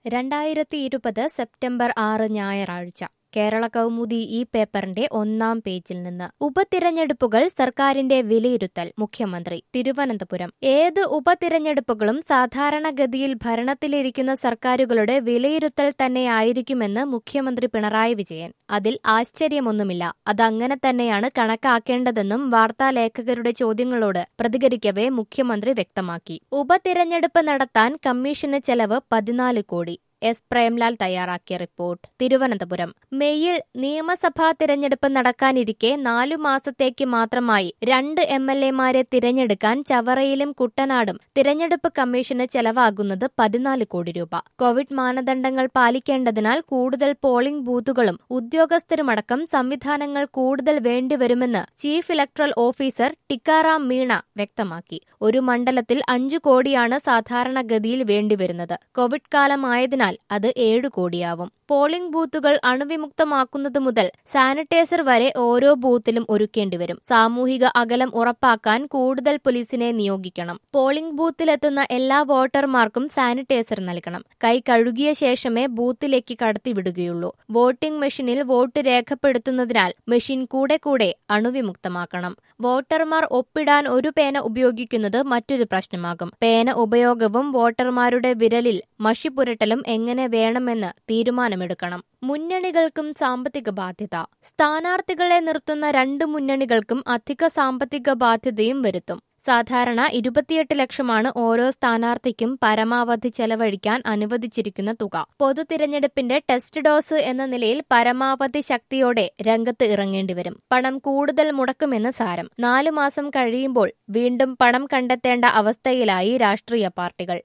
രണ്ടായിരത്തി ഇരുപത് സെപ്റ്റംബർ ആറ് ഞായറാഴ്ച കേരള കൗമുദി ഈ പേപ്പറിന്റെ ഒന്നാം പേജിൽ നിന്ന് ഉപതിരഞ്ഞെടുപ്പുകൾ സർക്കാരിന്റെ വിലയിരുത്തൽ മുഖ്യമന്ത്രി തിരുവനന്തപുരം ഏത് ഉപതിരഞ്ഞെടുപ്പുകളും സാധാരണഗതിയിൽ ഭരണത്തിലിരിക്കുന്ന സർക്കാരുകളുടെ വിലയിരുത്തൽ തന്നെയായിരിക്കുമെന്ന് മുഖ്യമന്ത്രി പിണറായി വിജയൻ അതിൽ ആശ്ചര്യമൊന്നുമില്ല അതങ്ങനെ തന്നെയാണ് കണക്കാക്കേണ്ടതെന്നും വാർത്താലേഖകരുടെ ചോദ്യങ്ങളോട് പ്രതികരിക്കവേ മുഖ്യമന്ത്രി വ്യക്തമാക്കി ഉപതിരഞ്ഞെടുപ്പ് നടത്താൻ കമ്മീഷന് ചെലവ് പതിനാല് കോടി എസ് പ്രേംലാൽ തയ്യാറാക്കിയ റിപ്പോർട്ട് തിരുവനന്തപുരം മെയ്യിൽ നിയമസഭാ തിരഞ്ഞെടുപ്പ് നടക്കാനിരിക്കെ നാലു മാസത്തേക്ക് മാത്രമായി രണ്ട് എം എൽ എമാരെ തിരഞ്ഞെടുക്കാൻ ചവറയിലും കുട്ടനാടും തിരഞ്ഞെടുപ്പ് കമ്മീഷന് ചെലവാകുന്നത് പതിനാല് കോടി രൂപ കോവിഡ് മാനദണ്ഡങ്ങൾ പാലിക്കേണ്ടതിനാൽ കൂടുതൽ പോളിംഗ് ബൂത്തുകളും ഉദ്യോഗസ്ഥരുമടക്കം സംവിധാനങ്ങൾ കൂടുതൽ വേണ്ടിവരുമെന്ന് chief electoral officer Tikaram Meena വ്യക്തമാക്കി ഒരു മണ്ഡലത്തിൽ അഞ്ചു കോടിയാണ് സാധാരണഗതിയിൽ വേണ്ടിവരുന്നത് കോവിഡ് കാലമായതിനാൽ അത് ഏഴു കോടിയാവും പോളിംഗ് ബൂത്തുകൾ അണുവിമുക്തമാക്കുന്നത് മുതൽ സാനിറ്റൈസർ വരെ ഓരോ ബൂത്തിലും ഒരുക്കേണ്ടിവരും സാമൂഹിക അകലം ഉറപ്പാക്കാൻ കൂടുതൽ പോലീസിനെ നിയോഗിക്കണം പോളിംഗ് ബൂത്തിലെത്തുന്ന എല്ലാ വോട്ടർമാർക്കും സാനിറ്റൈസർ നൽകണം കൈ കഴുകിയ ശേഷമേ ബൂത്തിലേക്ക് കടത്തിവിടുകയുള്ളൂ വോട്ടിംഗ് മെഷീനിൽ വോട്ട് രേഖപ്പെടുത്തുന്നതിനാൽ മെഷീൻ കൂടെ കൂടെ അണുവിമുക്തമാക്കണം വോട്ടർമാർ ഒപ്പിടാൻ ഒരു പേന ഉപയോഗിക്കുന്നത് മറ്റൊരു പ്രശ്നമാകും പേന ഉപയോഗവും വോട്ടർമാരുടെ വിരലിൽ മഷി പുരട്ടലും എങ്ങനെ വേണമെന്ന് തീരുമാനമെടുക്കണം മുന്നണികൾക്കും സാമ്പത്തിക ബാധ്യത സ്ഥാനാർത്ഥികളെ നിർത്തുന്ന രണ്ട് മുന്നണികൾക്കും അധിക സാമ്പത്തിക ബാധ്യതയും വരുത്തും സാധാരണ ഇരുപത്തിയെട്ട് ലക്ഷമാണ് ഓരോ സ്ഥാനാർത്ഥിക്കും പരമാവധി ചെലവഴിക്കാൻ അനുവദിച്ചിരിക്കുന്ന തുക പൊതു തിരഞ്ഞെടുപ്പിന്റെ ടെസ്റ്റ് ഡോസ് എന്ന നിലയിൽ പരമാവധി ശക്തിയോടെ രംഗത്ത് ഇറങ്ങേണ്ടിവരും പണം കൂടുതൽ മുടക്കുമെന്ന് സാരം നാലു മാസം കഴിയുമ്പോൾ വീണ്ടും പണം കണ്ടെത്തേണ്ട അവസ്ഥയിലായി രാഷ്ട്രീയ പാർട്ടികൾ